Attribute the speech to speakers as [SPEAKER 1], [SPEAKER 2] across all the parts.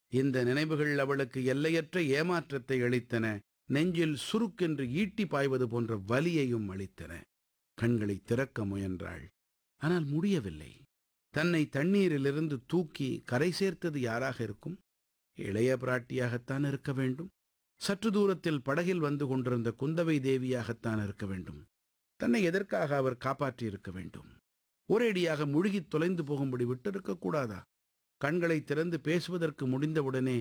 [SPEAKER 1] இந்த நினைவுகள் அவளுக்கு எல்லையற்ற ஏமாற்றத்தை அளித்தன நெஞ்சில் சுருக்கென்று ஈட்டி பாய்வது போன்ற வலியையும் அளித்தன கண்களை திறக்க முயன்றாள் ஆனால் முடியவில்லை தன்னை தண்ணீரிலிருந்து தூக்கி கரை சேர்த்தது யாராக இருக்கும் இளைய பிராட்டியாகத்தான் இருக்க வேண்டும் சற்று தூரத்தில் படகில் வந்து கொண்டிருந்த குந்தவை தேவியாகத்தான் இருக்க வேண்டும் தன்னை எதற்காக அவர் காப்பாற்றி இருக்க வேண்டும் ஒரேடியாக முழுகித் தொலைந்து போகும்படி விட்டிருக்க கூடாதா கண்களை திறந்து பேசுவதற்கு முடிந்தவுடனே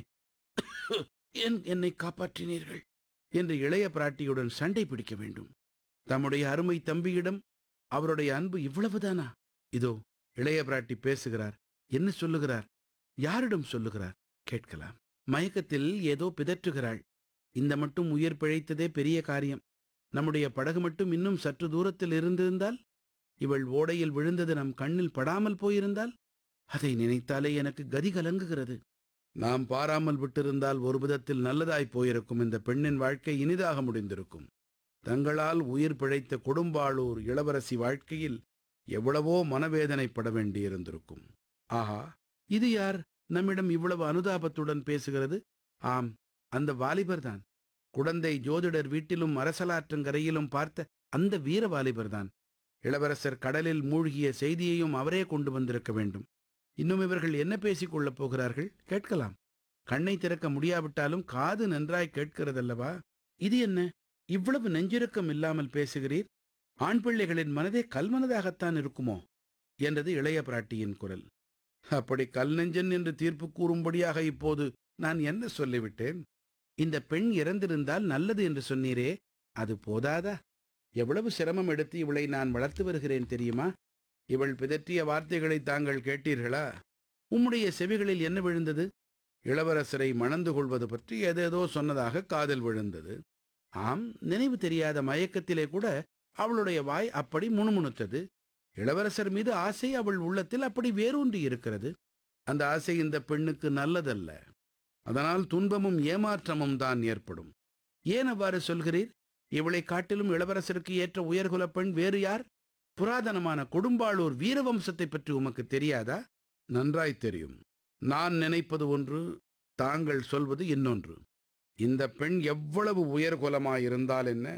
[SPEAKER 1] என் என்னை காப்பாற்றினீர்கள் என்று இளைய பிராட்டியுடன் சண்டை பிடிக்க வேண்டும் தம்முடைய அருமை தம்பியிடம் அவருடைய அன்பு இவ்வளவுதானா இதோ இளைய பிராட்டி பேசுகிறார் என்ன சொல்லுகிறார் யாரிடம் சொல்லுகிறார் கேட்கலாம் மயக்கத்தில் ஏதோ பிதற்றுகிறாள் இந்த மட்டும் உயிர் பிழைத்ததே பெரிய காரியம் நம்முடைய படகு மட்டும் இன்னும் சற்று தூரத்தில் இருந்திருந்தால் இவள் ஓடையில் விழுந்தது நம் கண்ணில் படாமல் போயிருந்தால் அதை நினைத்தாலே எனக்கு கதி கலங்குகிறது நாம் பாராமல் விட்டிருந்தால் ஒரு விதத்தில் நல்லதாய் போயிருக்கும் இந்த பெண்ணின் வாழ்க்கை இனிதாக முடிந்திருக்கும் தங்களால் உயிர் பிழைத்த கொடும்பாளூர் இளவரசி வாழ்க்கையில் எவ்வளவோ மனவேதனைப்பட வேண்டியிருந்திருக்கும் ஆஹா இது யார் நம்மிடம் இவ்வளவு அனுதாபத்துடன் பேசுகிறது ஆம் அந்த வாலிபர்தான் குடந்தை ஜோதிடர் வீட்டிலும் அரசலாற்றங்கரையிலும் பார்த்த அந்த வீர வாலிபர்தான் இளவரசர் கடலில் மூழ்கிய செய்தியையும் அவரே கொண்டு வந்திருக்க வேண்டும் இன்னும் இவர்கள் என்ன பேசிக் கொள்ளப் போகிறார்கள் கேட்கலாம் கண்ணை திறக்க முடியாவிட்டாலும் காது நன்றாய் கேட்கிறதல்லவா இது என்ன இவ்வளவு நெஞ்சிருக்கம் இல்லாமல் பேசுகிறீர் ஆண் பிள்ளைகளின் மனதே கல்மனதாகத்தான் இருக்குமோ என்றது இளைய பிராட்டியின் குரல் அப்படி கல் நெஞ்சன் என்று தீர்ப்பு கூறும்படியாக இப்போது நான் என்ன சொல்லிவிட்டேன் இந்த பெண் இறந்திருந்தால் நல்லது என்று சொன்னீரே அது போதாதா எவ்வளவு சிரமம் எடுத்து இவளை நான் வளர்த்து வருகிறேன் தெரியுமா இவள் பிதற்றிய வார்த்தைகளை தாங்கள் கேட்டீர்களா உம்முடைய செவிகளில் என்ன விழுந்தது இளவரசரை மணந்து கொள்வது பற்றி ஏதேதோ சொன்னதாக காதில் விழுந்தது ஆம் நினைவு தெரியாத மயக்கத்திலே கூட அவளுடைய வாய் அப்படி முணுமுணுத்தது இளவரசர் மீது ஆசை அவள் உள்ளத்தில் அப்படி வேரூன்றி இருக்கிறது அந்த ஆசை இந்த பெண்ணுக்கு நல்லதல்ல அதனால் துன்பமும் ஏமாற்றமும் தான் ஏற்படும் ஏன் அவ்வாறு சொல்கிறீர் இவளை காட்டிலும் இளவரசருக்கு ஏற்ற உயர்குல பெண் வேறு யார் புராதனமான கொடும்பாளூர் வீரவம்சத்தை பற்றி உமக்கு தெரியாதா நன்றாய் தெரியும் நான் நினைப்பது ஒன்று தாங்கள் சொல்வது இன்னொன்று இந்த பெண் எவ்வளவு உயர்குலமாயிருந்தால் என்ன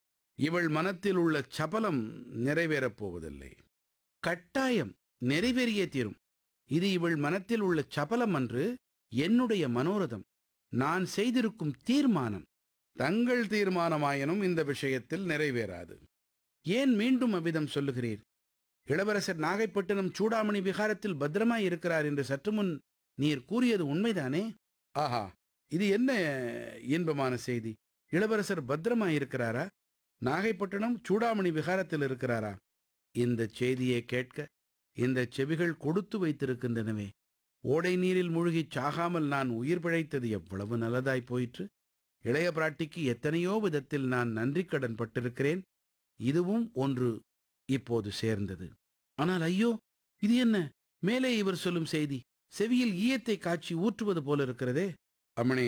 [SPEAKER 1] இவள் மனத்தில் உள்ள சபலம் நிறைவேறப் போவதில்லை கட்டாயம் நிறைவேறியே தீரும் இது இவள் மனத்தில் உள்ள சபலம் அன்று என்னுடைய மனோரதம் நான் செய்திருக்கும் தீர்மானம் தங்கள் தீர்மானமாயினும் இந்த விஷயத்தில் நிறைவேறாது ஏன் மீண்டும் அவ்விதம் சொல்லுகிறீர் இளவரசர் நாகைப்பட்டினம் சூடாமணி விகாரத்தில் பத்திரமாய் இருக்கிறார் என்று சற்று முன் நீர் கூறியது உண்மைதானே ஆஹா இது என்ன இன்பமான செய்தி இளவரசர் பத்திரமாய் இருக்கிறாரா நாகைப்பட்டினம் சூடாமணி விகாரத்தில் இருக்கிறாரா இந்த செய்தியை கேட்க இந்த செவிகள் கொடுத்து வைத்திருக்கின்றனவே ஓடை நீரில் மூழ்கிச் சாகாமல் நான் உயிர் பிழைத்தது எவ்வளவு நல்லதாய் போயிற்று இளைய பிராட்டிக்கு எத்தனையோ விதத்தில் நான் நன்றி கடன் பட்டிருக்கிறேன் இதுவும் ஒன்று இப்போது சேர்ந்தது ஆனால் ஐயோ இது என்ன மேலே இவர் சொல்லும் செய்தி செவியில் ஈயத்தை காய்ச்சி ஊற்றுவது போல இருக்கிறதே அம்மணே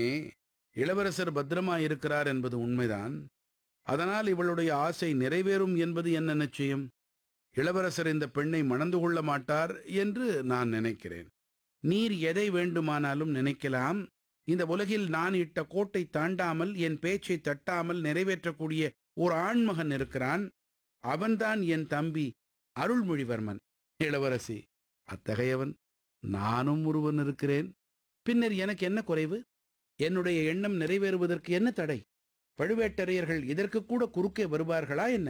[SPEAKER 1] இளவரசர் பத்திரமாயிருக்கிறார் என்பது உண்மைதான் அதனால் இவளுடைய ஆசை நிறைவேறும் என்பது என்ன நிச்சயம் இளவரசர் இந்த பெண்ணை மணந்து கொள்ள மாட்டார் என்று நான் நினைக்கிறேன் நீர் எதை வேண்டுமானாலும் நினைக்கலாம் இந்த உலகில் நான் இட்ட கோட்டை தாண்டாமல் என் பேச்சை தட்டாமல் நிறைவேற்றக்கூடிய ஒரு ஆண்மகன் இருக்கிறான் அவன்தான் என் தம்பி அருள்மொழிவர்மன் இளவரசி அத்தகையவன் நானும் ஒருவன் இருக்கிறேன் பின்னர் எனக்கு என்ன குறைவு என்னுடைய எண்ணம் நிறைவேறுவதற்கு என்ன தடை பழுவேட்டரையர்கள் இதற்கு கூட குறுக்கே வருவார்களா என்ன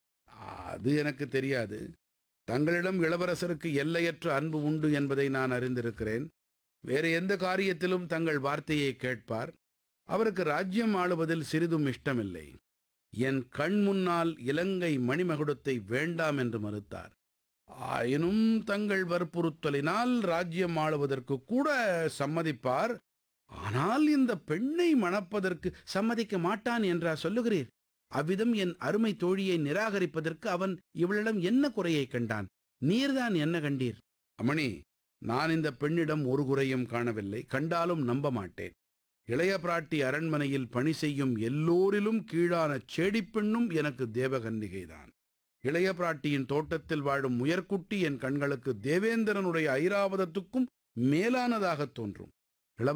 [SPEAKER 1] அது எனக்கு தெரியாது தங்களிடம் இளவரசருக்கு எல்லையற்ற அன்பு உண்டு என்பதை நான் அறிந்திருக்கிறேன் வேறு எந்த காரியத்திலும் தங்கள் வார்த்தையை கேட்பார் அவருக்கு ராஜ்யம் ஆளுவதில் சிறிதும் இஷ்டமில்லை என் கண் முன்னால் இலங்கை மணிமகுடத்தை வேண்டாம் என்று மறுத்தார் ஆயினும் தங்கள் வற்புறுத்தலினால் ராஜ்யம் ஆளுவதற்கு கூட சம்மதிப்பார் ஆனால் இந்த பெண்ணை மணப்பதற்கு சம்மதிக்க மாட்டான் என்றா சொல்லுகிறீர் அவ்விதம் என் அருமை தோழியை நிராகரிப்பதற்கு அவன் இவளிடம் என்ன குறையை கண்டான் நீர்தான் என்ன கண்டீர் அமணி நான் இந்த பெண்ணிடம் ஒரு குறையும் காணவில்லை கண்டாலும் நம்ப மாட்டேன் இளைய பிராட்டி அரண்மனையில் பணி செய்யும் எல்லோரிலும் கீழான செடிப்பெண்ணும் எனக்கு தேவகன்னிகைதான் இளைய பிராட்டியின் தோட்டத்தில் வாழும் முயற்குட்டி என் கண்களுக்கு தேவேந்திரனுடைய ஐராவதத்துக்கும் மேலானதாகத் தோன்றும்